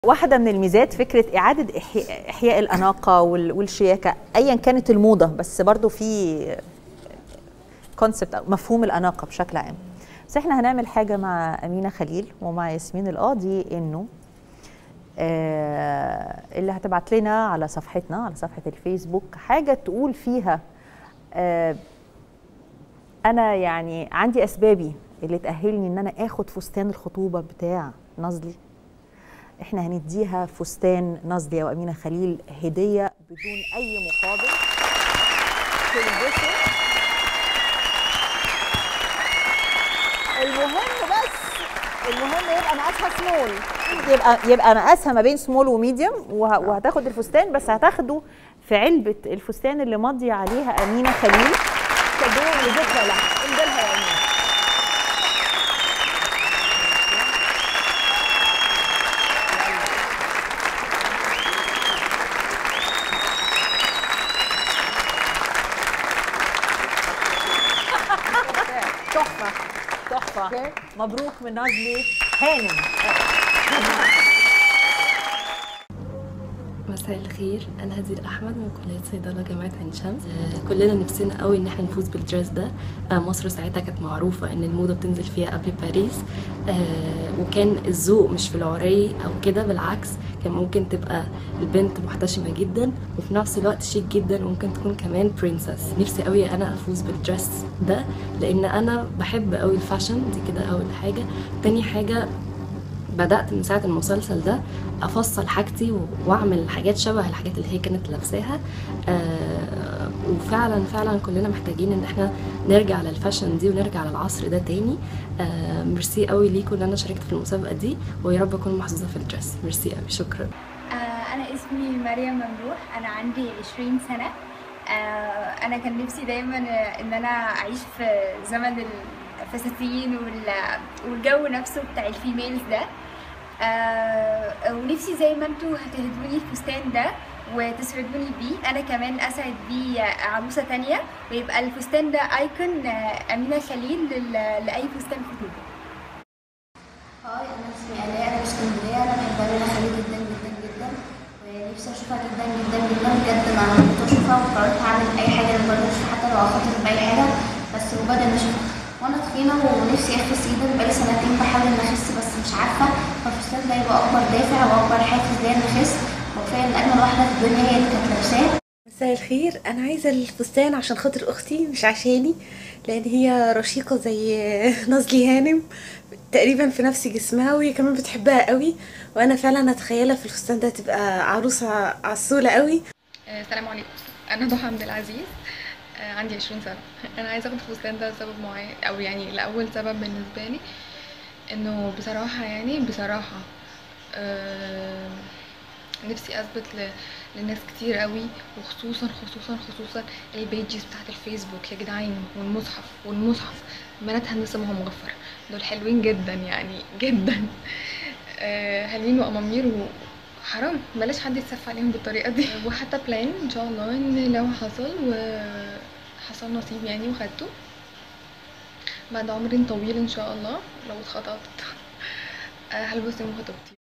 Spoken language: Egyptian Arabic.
واحدة من الميزات فكرة إعادة إحياء, إحياء الأناقة وال- والشياكة أيا كانت الموضة بس برضو في كونسبت أو مفهوم الأناقة بشكل عام بس احنا هنعمل حاجة مع أمينة خليل ومع ياسمين القاضي إنه آه اللي هتبعت لنا على صفحتنا على صفحة الفيسبوك حاجة تقول فيها آه أنا يعني عندي أسبابي اللي تأهلني إن أنا آخد فستان الخطوبة بتاع نازلي احنا هنديها فستان نازلية وأمينة خليل هدية بدون أي مقابل تلبسه المهم بس المهم يبقى مقاسها سمول يبقى يبقى مقاسها ما بين سمول وميديوم وه- وهتاخد الفستان بس هتاخده في علبة الفستان اللي ماضية عليها أمينة خليل تدوم لذكرى لها انزلها يا أمينة تحفة تحفة مبروك من نازلي هانم مساء الخير انا هدير احمد من كليه صيدله جامعه عين شمس آه، كلنا نفسنا قوي ان احنا نفوز بالدريس ده آه، مصر ساعتها كانت معروفه ان الموضه بتنزل فيها قبل باريس آه، وكان الذوق مش في العري او كده بالعكس كان ممكن تبقى البنت محتشمه جدا وفي نفس الوقت شيك جدا وممكن تكون كمان برنسس نفسي قوي انا افوز بالدريس ده لان انا بحب قوي الفاشن دي كده اول حاجه تاني حاجه بدأت من ساعة المسلسل ده أفصل حاجتي و- وأعمل حاجات شبه الحاجات اللي هي كانت لابساها آه وفعلا فعلا كلنا محتاجين إن احنا نرجع للفاشن دي ونرجع للعصر ده تاني آه ميرسي قوي ليكم إن أنا شاركت في المسابقة دي ويا رب أكون محظوظة في الدرس ميرسي قوي شكرا آه، أنا اسمي مريم ممدوح أنا عندي 20 سنة آه، أنا كان نفسي دايما آه، إن أنا أعيش في زمن الفساتين وال- والجو نفسه بتاع الفيميلز ده آه، ونفسي زي ما انتوا هتهدوني الفستان ده وتسعدوني بيه انا كمان اسعد بيه عروسه تانية ويبقى الفستان ده ايكون آه، امينه خليل لل- لاي فستان خطوبه هاي انا اسمي الاء انا من اسكندريه انا بحب امينه خليل جدا جدا جدا ونفسي اشوفها جدا جدا جدا بجد انا كنت اشوفها وقررت اعمل اي حاجه انا قررت اشوفها حتى لو اخاطر باي حاجه بس مجرد ان اشوفها وانا تخينه ونفسي اخس جدا بقالي سنتين بحاول ان اخس بس مش عارفه فالفستان ده يبقى اكبر دافع واكبر حافز ليا ان اخس وكفايه ان اجمل واحده في الدنيا هي اللي كانت لابساه مساء الخير انا عايزه الفستان عشان خاطر اختي مش عشاني لان هي رشيقه زي نازلي هانم تقريبا في نفس جسمها وهي كمان بتحبها قوي وانا فعلا اتخيلها في الفستان ده تبقى عروسه عسوله قوي آه، السلام عليكم انا ضحى عبد العزيز آه، عندي 20 سنه انا عايزه اخد الفستان ده لسبب معين او يعني لاول سبب بالنسبه لي انه بصراحه يعني بصراحه آه، نفسي اثبت ل... لناس كتير قوي وخصوصا خصوصا خصوصا البيجز بتاعت الفيسبوك يا جدعان والمصحف والمصحف بنات هندسه ما هو مغفر دول حلوين جدا يعني جدا آه، حلوين وامامير وحرام بلاش حد يتسف عليهم بالطريقه دي وحتى بلان ان شاء الله ان لو حصل وحصل نصيب يعني وخدته بعد عمر طويل ان شاء الله لو اتخطبت آه، هلبس يوم خطوبتي